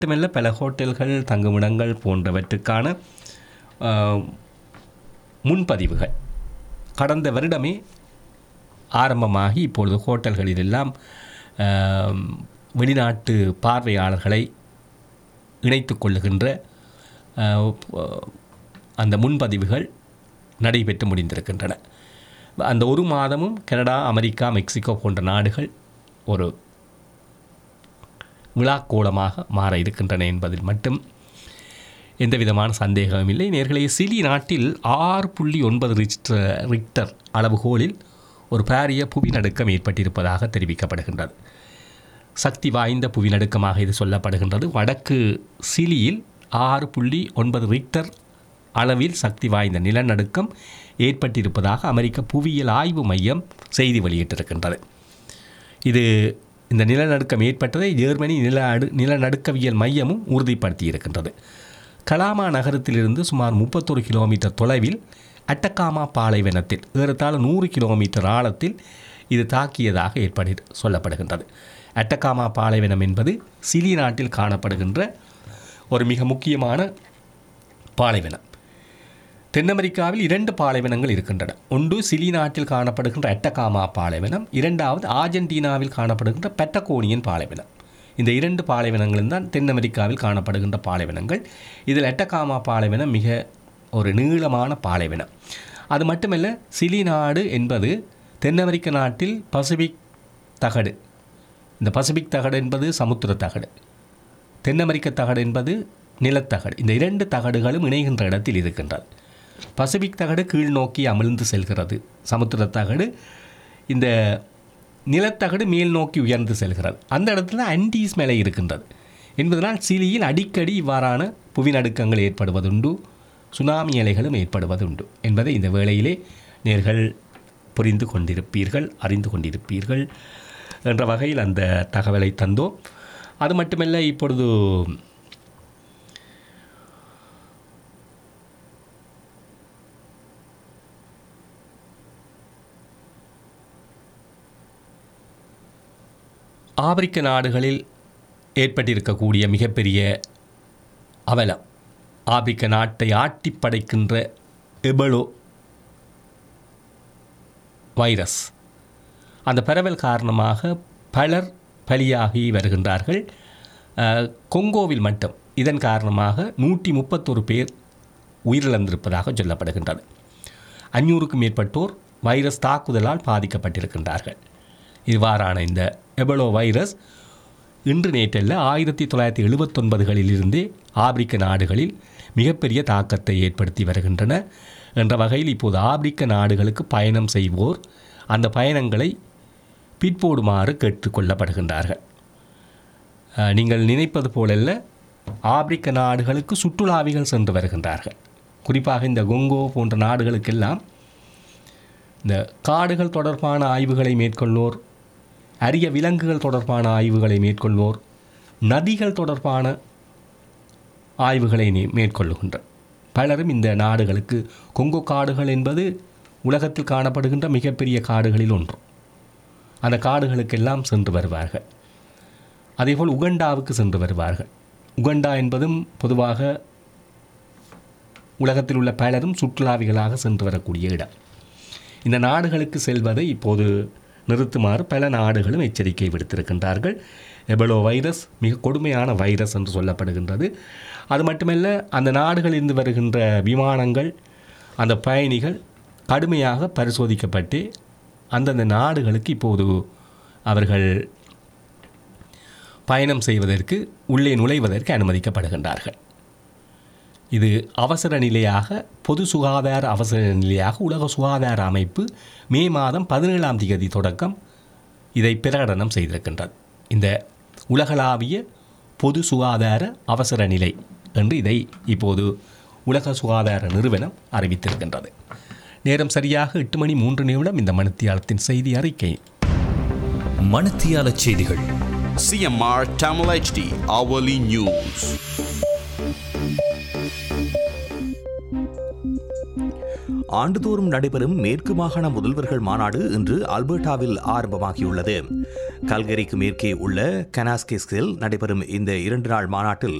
மட்டுமல்ல பல ஹோட்டல்கள் தங்குமிடங்கள் போன்றவற்றுக்கான ஆஹ், முன்பதிவுகள் கடந்த வருடமே ஆரம்பமாகி இப்பொழுது ஹோட்டல்களிலெல்லாம் ஆம், வெளிநாட்டு பார்வையாளர்களை இணைத்து கொள்ளுகின்ற ஆஹ், அந்த முன்பதிவுகள் நடைபெற்று முடிந்திருக்கின்றன அந்த ஒரு மாதமும் கனடா அமெரிக்கா மெக்சிகோ போன்ற நாடுகள் ஒரு விழாக்கோலமாக மாற இருக்கின்றன என்பதில் மட்டும் எந்த விதமான சந்தேகமும் இல்லை நேர்களே சிலி நாட்டில் ஆறு புள்ளி ஒன்பது ரிக்டர் ரிக்டர் அளவுகோலில் ஒரு பாரிய புவிநடுக்கம் ஏற்பட்டிருப்பதாக தெரிவிக்கப்படுகின்றது சக்தி வாய்ந்த புவிநடுக்கமாக இது சொல்லப்படுகின்றது வடக்கு சிலியில் ஆறு புள்ளி ஒன்பது ரிக்டர் அளவில் சக்தி வாய்ந்த நிலநடுக்கம் ஏற்பட்டிருப்பதாக அமெரிக்க புவியியல் ஆய்வு மையம் செய்தி வெளியிட்டிருக்கின்றது இது இந்த நிலநடுக்கம் ஏற்பட்டதை ஜெர்மனி நில அடு நிலநடுக்கவியல் மையமும் உறுதிப்படுத்தி இருக்கின்றது கலாமா நகரத்திலிருந்து சுமார் முப்பத்தொரு கிலோமீட்டர் தொலைவில் அட்டகாமா பாலைவனத்தில் ஏறத்தாழ நூறு கிலோமீட்டர் ஆழத்தில் இது தாக்கியதாக ஏற்படி சொல்லப்படுகின்றது அட்டகாமா பாலைவனம் என்பது சிலி நாட்டில் காணப்படுகின்ற ஒரு மிக முக்கியமான பாலைவனம் தென் அமெரிக்காவில் இரண்டு பாலைவனங்கள் இருக்கின்றன ஒன்று சிலி நாட்டில் காணப்படுகின்ற அட்டகாமா பாலைவனம் இரண்டாவது ஆர்ஜென்டினாவில் காணப்படுகின்ற பெட்டகோனியன் பாலைவனம் இந்த இரண்டு பாலைவனங்களும் தான் தென் அமெரிக்காவில் காணப்படுகின்ற பாலைவனங்கள் இதில் எட்டகாமா பாலைவனம் மிக ஒரு நீளமான பாலைவனம் அது மட்டுமல்ல சிலி நாடு என்பது தென் அமெரிக்க நாட்டில் பசிபிக் தகடு இந்த பசிபிக் தகடு என்பது சமுத்திர தகடு தென் அமெரிக்க தகடு என்பது நிலத்தகடு இந்த இரண்டு தகடுகளும் இணைகின்ற இடத்தில் இருக்கின்றது பசிபிக் தகடு கீழ் நோக்கி அமிழ்ந்து செல்கிறது சமுத்திர தகடு இந்த நிலத்தகடு மேல் நோக்கி உயர்ந்து செல்கிறது அந்த இடத்துல அண்டீஸ் மலை இருக்கின்றது என்பதனால் சிலியில் அடிக்கடி இவ்வாறான புவிநடுக்கங்கள் ஏற்படுவதுண்டு சுனாமி அலைகளும் ஏற்படுவதுண்டு என்பதை இந்த வேளையிலே நேர்கள் புரிந்து கொண்டிருப்பீர்கள் அறிந்து கொண்டிருப்பீர்கள் என்ற வகையில் அந்த தகவலை தந்தோம் அது மட்டுமல்ல இப்பொழுது ஆப்பிரிக்க நாடுகளில் ஏற்பட்டிருக்கக்கூடிய மிகப்பெரிய அவலம் ஆப்பிரிக்க நாட்டை ஆட்டி படைக்கின்ற எபலோ வைரஸ் அந்த பரவல் காரணமாக பலர் பலியாகி வருகின்றார்கள் அஹ், கொங்கோவில் மட்டும் இதன் காரணமாக நூற்றி முப்பத்தொரு பேர் உயிரிழந்திருப்பதாக சொல்லப்படுகின்றது அஞ்சூறுக்கும் மேற்பட்டோர் வைரஸ் தாக்குதலால் பாதிக்கப்பட்டிருக்கின்றார்கள் இவ்வாறான இந்த எபலோ வைரஸ் இன்று நேற்றல்ல ஆயிரத்தி தொள்ளாயிரத்தி எழுபத்தொன்பதுகளிலிருந்தே ஆப்பிரிக்க நாடுகளில் மிகப்பெரிய தாக்கத்தை ஏற்படுத்தி வருகின்றன என்ற வகையில் இப்போது ஆப்பிரிக்க நாடுகளுக்கு பயணம் செய்வோர் அந்த பயணங்களை பிற்போடுமாறு கேட்டுக்கொள்ளப்படுகின்றார்கள் அஹ், நீங்கள் நினைப்பது போலல்ல ஆப்பிரிக்க நாடுகளுக்கு சுற்றுலாவிகள் சென்று வருகின்றார்கள் குறிப்பாக இந்த கொங்கோ போன்ற நாடுகளுக்கெல்லாம் இந்த காடுகள் தொடர்பான ஆய்வுகளை மேற்கொள்வோர் அரிய விலங்குகள் தொடர்பான ஆய்வுகளை மேற்கொள்வோர் நதிகள் தொடர்பான ஆய்வுகளை நே- மேற்கொள்ளுகின்ற பலரும் இந்த நாடுகளுக்கு கொங்கோ காடுகள் என்பது உலகத்தில் காணப்படுகின்ற மிகப்பெரிய காடுகளில் ஒன்று அந்த காடுகளுக்கெல்லாம் சென்று வருவார்கள் அதேபோல் உகண்டாவுக்கு சென்று வருவார்கள் உகண்டா என்பதும் பொதுவாக உலகத்தில் உள்ள பலரும் சுற்றுலாவிகளாக சென்று வரக்கூடிய இடம் இந்த நாடுகளுக்கு செல்வதை இப்போது நிறுத்துமாறு பல நாடுகளும் எச்சரிக்கை விடுத்திருக்கின்றார்கள் எபலோ வைரஸ் மிக கொடுமையான வைரஸ் என்று சொல்லப்படுகின்றது அது மட்டுமல்ல அந்த நாடுகளிலிருந்து வருகின்ற விமானங்கள் அந்த பயணிகள் கடுமையாக பரிசோதிக்கப்பட்டு அந்தந்த நாடுகளுக்கு இப்போது அவர்கள் பயணம் செய்வதற்கு உள்ளே நுழைவதற்கு அனுமதிக்கப்படுகின்றார்கள் இது அவசர நிலையாக பொது சுகாதார அவசர நிலையாக உலக சுகாதார அமைப்பு மே மாதம் பதினேழாம் தேதி தொடக்கம் இதை பிரகடனம் செய்திருக்கின்றது இந்த உலகளாவிய பொது சுகாதார அவசர நிலை என்று இதை இப்போது உலக சுகாதார நிறுவனம் அறிவித்திருக்கின்றது நேரம் சரியாக எட்டு மணி மூன்று நிமிடம் இந்த மணித்தியாலத்தின் செய்தி அறிக்கை மணத்தியால செய்திகள் CMR Tamil HD Hourly News. ஆண்டுதோறும் நடைபெறும் மேற்கு மாகாண முதல்வர்கள் மாநாடு இன்று அல்பர்டாவில் ஆரம்பமாகியுள்ளது கல்கரிக்கு மேற்கே உள்ள கனாஸ்கேஸ்கில் நடைபெறும் இந்த இரண்டு நாள் மாநாட்டில்